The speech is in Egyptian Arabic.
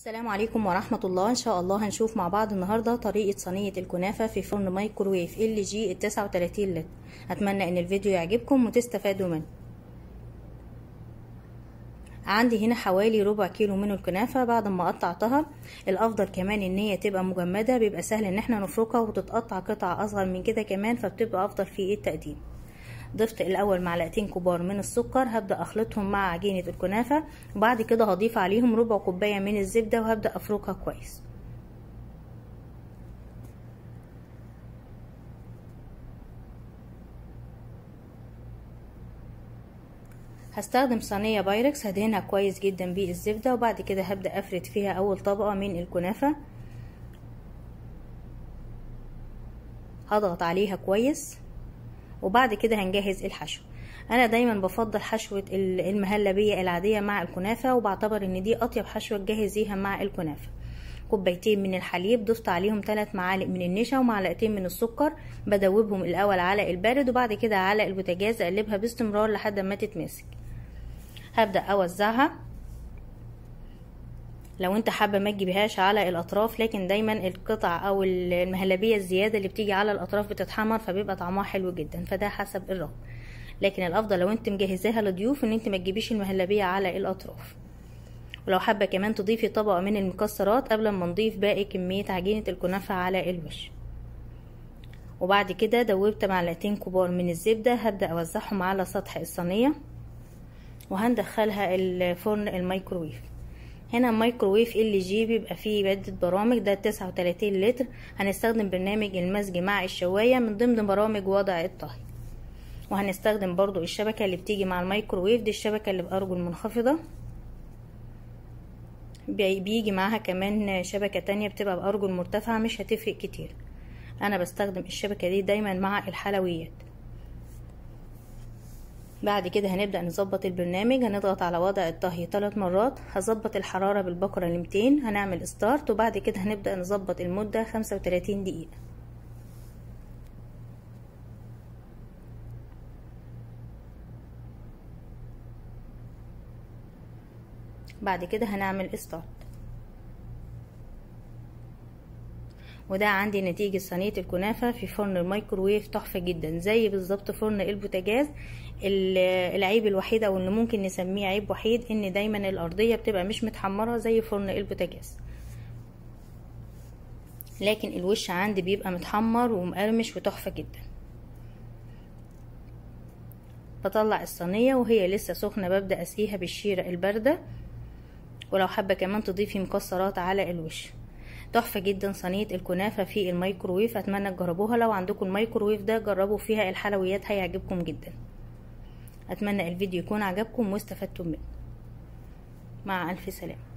السلام عليكم ورحمة الله ان شاء الله هنشوف مع بعض النهاردة طريقة صينية الكنافة في فرن مايكروويف ال جي التسعة وتلاتين لتر اتمنى ان الفيديو يعجبكم وتستفادوا منه عندي هنا حوالي ربع كيلو من الكنافة بعد ما قطعتها الافضل كمان ان هي تبقى مجمدة بيبقى سهل ان احنا نفركها وتتقطع قطع اصغر من كده كمان فبتبقى افضل في التقديم ضفت الاول معلقتين كبار من السكر هبدا اخلطهم مع عجينه الكنافه وبعد كده هضيف عليهم ربع كوبايه من الزبده وهبدا افركها كويس هستخدم صينيه بايركس هدهنها كويس جدا بالزبده وبعد كده هبدا افرد فيها اول طبقه من الكنافه هضغط عليها كويس وبعد كده هنجهز الحشو انا دايما بفضل حشوة المهلبية العادية مع الكنافة وبعتبر ان دي اطيب حشوة تجهزيها مع الكنافة كوبايتين من الحليب ضفت عليهم 3 معالق من النشا ومعلقتين من السكر بدوبهم الاول على البارد وبعد كده على البوتاجاز اقلبها باستمرار لحد ما تتماسك هبدأ اوزعها لو انت حابه ما تجيبهاش على الاطراف لكن دايما القطع او المهلبيه الزياده اللي بتيجي على الاطراف بتتحمر فبيبقى طعمها حلو جدا فده حسب الرغبه لكن الافضل لو انت مجهزاها لضيوف ان انت ما تجيبيش المهلبيه على الاطراف ولو حابه كمان تضيفي طبقه من المكسرات قبل ما نضيف باقي كميه عجينه الكنافه على الوش وبعد كده دوبت معلقتين كبار من الزبده هبدا اوزعهم على سطح الصينيه وهندخلها الفرن الميكروويف هنا مايكروويف ال جي بيبقى فيه عدة برامج ده تسعة وتلاتين لتر هنستخدم برنامج المزج مع الشواية من ضمن برامج وضع الطهي وهنستخدم برضو الشبكة اللي بتيجي مع الميكروويف دي الشبكة اللي بأرجل منخفضة بيجي معاها كمان شبكة تانية بتبقى بأرجل مرتفعة مش هتفرق كتير أنا بستخدم الشبكة دي دايما مع الحلويات بعد كده هنبدأ نظبط البرنامج هنضغط على وضع الطهي ثلاث مرات هظبط الحرارة بالبقرة ل 200 هنعمل ستارت وبعد كده هنبدأ نظبط المدة 35 دقيقة بعد كده هنعمل ستارت وده عندي نتيجة صينية الكنافة في فرن الميكروويف تحفة جدا زي بالظبط فرن البوتاجاز العيب الوحيد او اللي ممكن نسميه عيب وحيد ان دايما الارضية بتبقى مش متحمرة زي فرن البوتاجاز لكن الوش عندي بيبقى متحمر ومقرمش وتحفة جدا بطلع الصينية وهي لسه سخنة ببدأ اسقيها بالشيرة الباردة ولو حابة كمان تضيفي مكسرات على الوش تحفه جدا صينيه الكنافه في الميكروويف اتمنى تجربوها لو عندكم الميكروويف ده جربوا فيها الحلويات هيعجبكم جدا اتمنى الفيديو يكون عجبكم واستفدتم منه مع الف سلامه